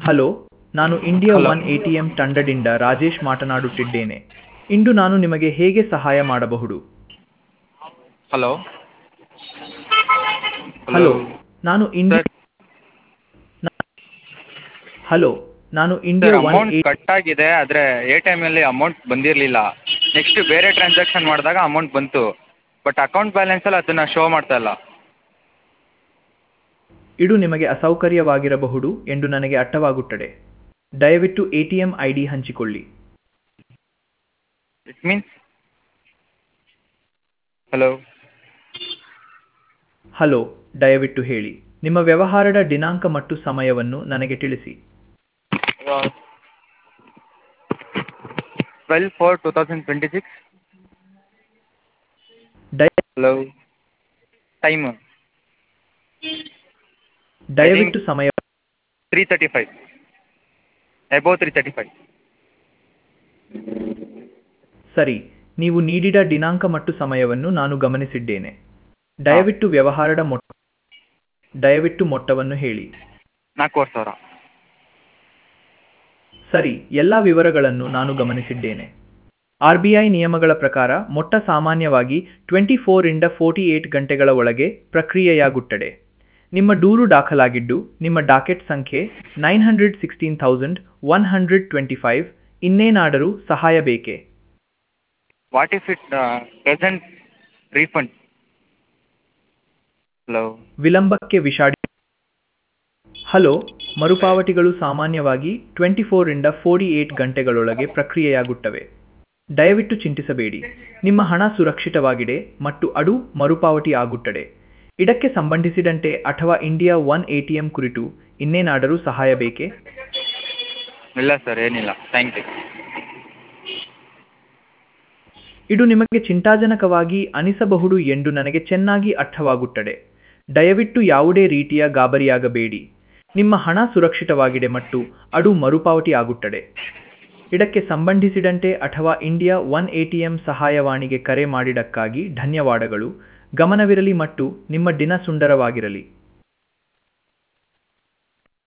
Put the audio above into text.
Hello ನಾನು India Hello. One A T M ತಂಡದಿಂದ ರಾಜೇಶ್ ಮಾತನಾಡುತ್ತಿದ್ದೇನೆ ಇಂದು ನಾನು ನಿಮಗೆ ಹೇಗೆ ಸಹಾಯ ಮಾಡಬಹುದು ಹಲೋ ಹಲೋ ನಾನು ಇಂಡಿಯಾ ಸರ್ ಹಲೋ ನಾನು sir India one amount cut ಆಗಿದೆ ಆದರೆ ಎ ಟಿ ಎಮ್ಮಲ್ಲಿ ಅಮೌಂಟ್ ಬಂದಿರಲಿಲ್ಲ ನೆಕ್ಸ್ಟ್ ಬೇರೆ ಟ್ರಾನ್ಸಾಕ್ಷನ್ ಮಾಡಿದಾಗ ಅಮೌಂಟ್ ಬಂತು ಬಟ್ ಅಕೌಂಟ್ ಬ್ಯಾಲೆನ್ಸಲ್ಲಿ ಅದನ್ನು ಶೋ ಮಾಡ್ತಾ ಇಲ್ಲ ಇದು ನಿಮಗೆ ಅಸೌಕರ್ಯವಾಗಿರಬಹುದು ಎಂದು ನನಗೆ ಅರ್ಥವಾಗುತ್ತದೆ ದಯವಿಟ್ಟು A T M I D ಹಂಚಿಕೊಳ್ಳಿ ಇಟ್ ಮೀನ್ಸ್ ಹಲೋ ಹಲೋ ದಯವಿಟ್ಟು ಹೇಳಿ ನಿಮ್ಮ ವ್ಯವಹಾರದ ದಿನಾಂಕ ಮತ್ತು ಸಮಯವನ್ನು ನನಗೆ ತಿಳಿಸಿ twelve four two thousand twenty six ದಯ ಹಲೋ ಟೈಮು ದಯವಿಟ್ಟು ಸಮಯ ತ್ರೀ ತರ್ಟಿ ಫೈವ್ ಎಬೋ ತ್ರೀ ತರ್ಟಿ ಫೈವ್ ಸರಿ ನೀವು ನೀಡಿದ ದಿನಾಂಕ ಮತ್ತು ಸಮಯವನ್ನು ನಾನು ಗಮನಿಸಿದ್ದೇನೆ ದಯವಿಟ್ಟು ವ್ಯವಹಾರದ ಮೊಟ್ಟ ದಯವಿಟ್ಟು ಮೊತ್ತವನ್ನು ಹೇಳಿ ನಾಲ್ಕೂವರೆ ಸಾವಿರ ಸರಿ ಎಲ್ಲ ವಿವರಗಳನ್ನು ನಾನು ಗಮನಿಸಿದ್ದೇನೆ ಆರ್ ಬಿ ಐ ನಿಯಮಗಳ ಪ್ರಕಾರ ಮೊಟ್ಟ ಸಾಮಾನ್ಯವಾಗಿ ಟ್ವೆಂಟಿ ಫೋರಿಂದ ಫೋರ್ಟಿ ಏಟ್ ಗಂಟೆಗಳ ಒಳಗೆ ಪ್ರಕ್ರಿಯೆಯಾಗುತ್ತದೆ ನಿಮ್ಮ ದೂರು ದಾಖಲಾಗಿದ್ದು ನಿಮ್ಮ ಡಾಕೆಟ್ ಸಂಖ್ಯೆ nine hundred sixteen thousand one hundred twenty five ಇನ್ನೇನಾದರೂ ಸಹಾಯ ಬೇಕೇ what if it present refund hello ವಿಳಂಬಕ್ಕೆ ವಿಷಾಡಿ ಹಲೋ ಮರುಪಾವತಿಗಳು ಸಾಮಾನ್ಯವಾಗಿ ಟ್ವೆಂಟಿ ಫೋರಿಂದ ಫೋರ್ಟಿ ಏಟ್ ಗಂಟೆಗಳೊಳಗೆ ಪ್ರಕ್ರಿಯೆಯಾಗುತ್ತವೆ ದಯವಿಟ್ಟು ಚಿಂತಿಸಬೇಡಿ ನಿಮ್ಮ ಹಣ ಸುರಕ್ಷಿತವಾಗಿದೆ ಮತ್ತು ಅದು ಮರುಪಾವತಿ ಆಗುತ್ತದೆ ಇದಕ್ಕೆ ಸಂಬಂಧಿಸಿದಂತೆ ಅಥವಾ India one A T M ಕುರಿತು ಇನ್ನೇನಾದರೂ ಸಹಾಯ ಬೇಕೇ ಇಲ್ಲ ಸರ್ ಏನಿಲ್ಲ ಥ್ಯಾಂಕ್ ಯು ಇದು ನಿಮಗೆ ಚಿಂತಾಜನಕವಾಗಿ ಅನಿಸಬಹುದು ಎಂದು ನನಗೆ ಚೆನ್ನಾಗಿ ಅರ್ಥವಾಗುತ್ತದೆ ದಯವಿಟ್ಟು ಯಾವುದೇ ರೀತಿಯ ಗಾಬರಿಯಾಗಬೇಡಿ ನಿಮ್ಮ ಹಣ ಸುರಕ್ಷಿತವಾಗಿದೆ ಮತ್ತು ಅದು ಮರುಪಾವತಿ ಆಗುತ್ತದೆ ಇದಕ್ಕೆ ಸಂಬಂಧಿಸಿದಂತೆ ಅಥವಾ India one A T M ಸಹಾಯವಾಣಿಗೆ ಕರೆ ಮಾಡಿದ್ದಕ್ಕಾಗಿ ಧನ್ಯವಾದಗಳು ಗಮನವಿರಲಿ ಮತ್ತು ನಿಮ್ಮ ದಿನ ಸುಂದರವಾಗಿರಲಿ